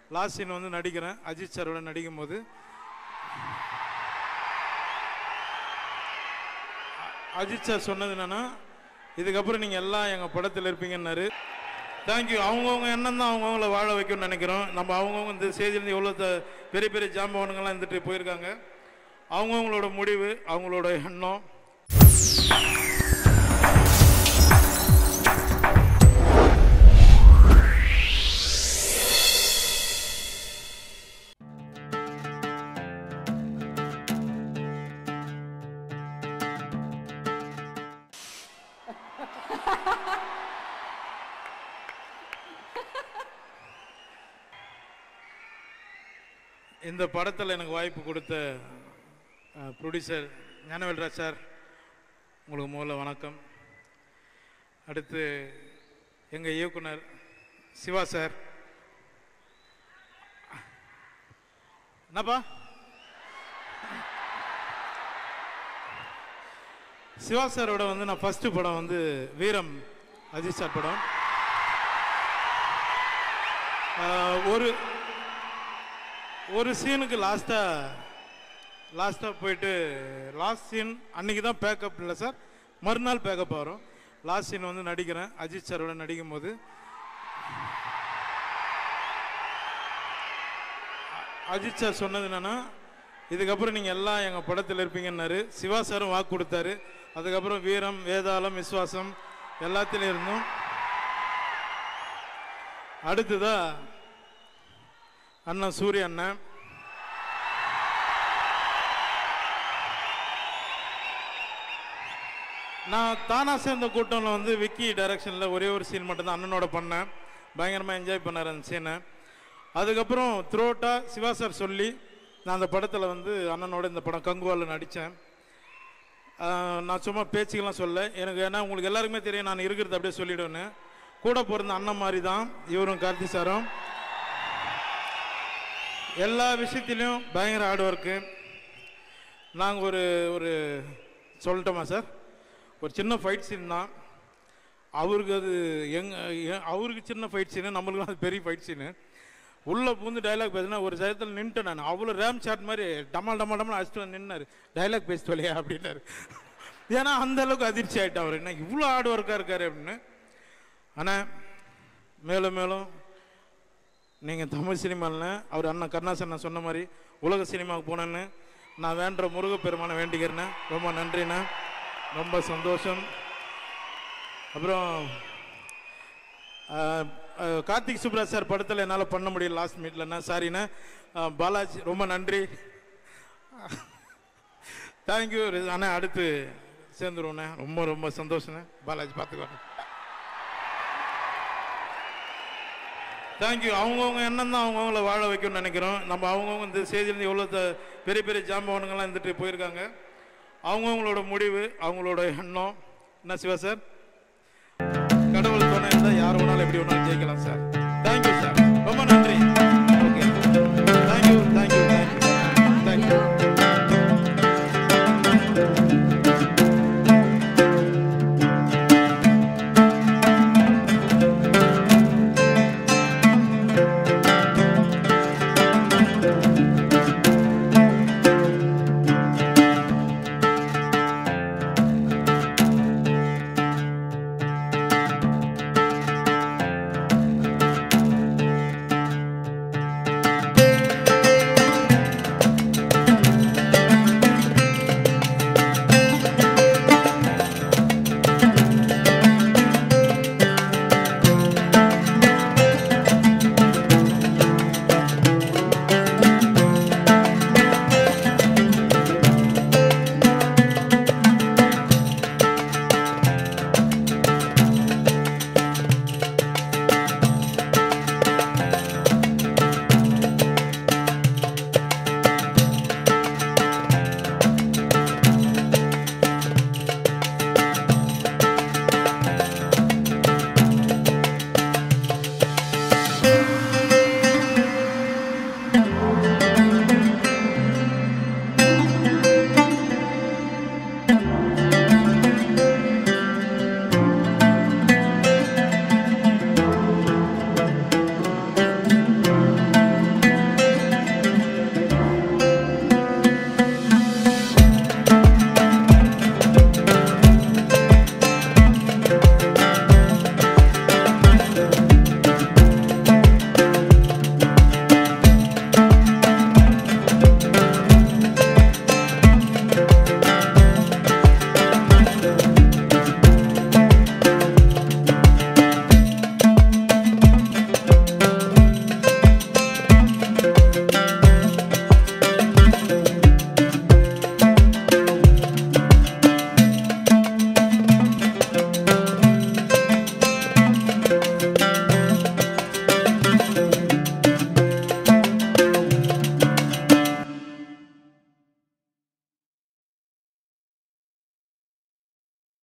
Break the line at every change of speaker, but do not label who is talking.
last scene வந்து நடிக்கிறேன் அஜித் சாரோட நடிக்கும் போது அஜித் சார் சொன்னது என்னன்னா இதுக்கப்புறம் நீங்கள் எல்லாம் எங்கள் படத்தில் இருப்பீங்கன்னாரு தேங்க்யூ அவங்கவுங்க எண்ணம் தான் அவங்கவுங்கள வாழ வைக்கணும்னு நினைக்கிறோம் நம்ம அவங்கவுங்க இந்த ஸ்டேஜ்லேருந்து எவ்வளோ த- பெரிய பெரிய ஜாம்பவனுங்கள்லாம் இருந்துட்டு போயிருக்காங்க அவங்கவுங்களோட முடிவு அவங்களோட எண்ணம் இந்த படத்தில் எனக்கு வாய்ப்பு கொடுத்த ப்ரொடியூசர் ஞானவேல்ராஜ் சார் உங்களுக்கு முதல்ல வணக்கம் அடுத்து எங்கள் இயக்குனர் சிவா சார் என்னப்பா சிவா சாரோட வந்து நான் ஃபஸ்ட்டு படம் வந்து வீரம் அஜித் சார் படம் ஆஹ், ஒரு ஒரு சீனுக்கு லாஸ்ட்டாக லாஸ்ட்டாக போயிட்டு லாஸ்ட் சீன் அன்னைக்கு தான் பேக்கப் இல்லை சார் மறுநாள் பேக்கப் வரும் லாஸ்ட் சீன் வந்து நடிக்கிறேன் அஜித் சாரோட நடிக்கும் போது அஜித் சார் சொன்னது என்னன்னா இதுக்கப்புறம் நீங்கள் எல்லாம் எங்கள் படத்தில் இருப்பீங்கன்னாரு சிவா சாரும் வாக்கு கொடுத்தாரு அதுக்கப்புறம் வீரம் வேதாளம் விஸ்வாசம் எல்லாத்துலேயும் இருந்தோம் அடுத்ததா அண்ணன் சூரிய அண்ணன் நான் தானா சேர்ந்த கூட்டம்ல வந்து விக்கி டைரக்ஷனில் ஒரே ஒரு சீன் மட்டும்தான் அண்ணனோட பண்ணேன் பயங்கரமாக என்ஜாய் பண்ணார் அந்த சீனை அதுக்கப்புறம் த்ரோட்டா சிவா சார் சொல்லி நான் அந்த படத்தில் வந்து அண்ணனோட இந்த படம் கங்குவாவில் நடித்தேன் நான் சும்மா பேச்சுக்கெல்லாம் சொல்ல எனக்கு ஏன்னா உங்களுக்கு எல்லாருக்குமே தெரியும் நான் இருக்கிறது அப்படியே சொல்லிவிடுவேன்னு கூட பிறந்த அண்ணன் மாதிரி தான் இவரும் கார்த்தி சாரும் எல்லா விஷயத்திலையும் பயங்கர ஹார்ட் ஒர்க்கு நாங்கள் ஒரு ஒரு சொல்லட்டோமா சார் ஒரு சின்ன ஃபைட் சீன் தான் அவருக்கு அது எங் எ- அவருக்கு சின்ன ஃபைட் சீனு நம்மளுக்கு அது பெரிய ஃபைட் சீனு உள்ளே பூந்து டைலாக் பேசினா ஒரு சயத்தில் நின்ட்டேன் நான் அவ்வளோ ரேம் ஷாட் மாதிரி டமால் டமால் டமால் அடிச்சுட்டு வந்து நின்னாரு டைலாக் பேசிட்டு வலையா அப்படின்னாரு ஏன்னா அந்த அளவுக்கு அதிர்ச்சி ஆகிட்டு அவர் என்ன இவ்வளோ ஹார்ட் ஒர்க்காக இருக்காரு அப்படின்னு ஆனால் மேலும் மேலும் நீங்கள் தமிழ் சினிமாவில் அவர் அண்ணன் கருணாசன் நான் சொன்ன மாதிரி உலக சினிமாவுக்கு போனேன்னு நான் வேண்ட முருகப்பெருமானை வேண்டிக்கிறேண்ணே ரொம்ப நன்றிண்ணே ரொம்ப சந்தோஷம் அப்புறம் ஆஹ், ஆஹ், கார்த்திக் சுப்ராஜ் சார் படத்தில் என்னால் பண்ண முடியல லாஸ்ட் மீட்லண்ணா சாரிண்ணே ஆஹ், பாலாஜி ரொம்ப நன்றி தேங்க்யூ அண்ணா அடுத்து சேர்ந்துருவோண்ணே ரொம்ப ரொம்ப சந்தோஷண்ணே பாலாஜி பார்த்துக்கோண்ணே தேங்க்யூ அவங்கவுங்க எண்ணம் தான் அவங்கவுங்கள வாழ வைக்கணும்னு நினைக்கிறோம் நம்ம அவங்கவுங்க இந்த ஸ்டேஜ்லேருந்து எவ்வளோ த- பெரிய பெரிய ஜாம்பவனுங்கள்லாம் இருந்துட்டு போயிருக்காங்க அவங்கவுங்களோட முடிவு அவங்களோட எண்ணம் என்ன சிவா சார் கடவுள் துணை இருந்தால் யார் வேணாலும் எப்படி வேணாலும் ஜெயிக்கலாம் சார் தேங்க்யூ சார் ரொம்ப நன்றி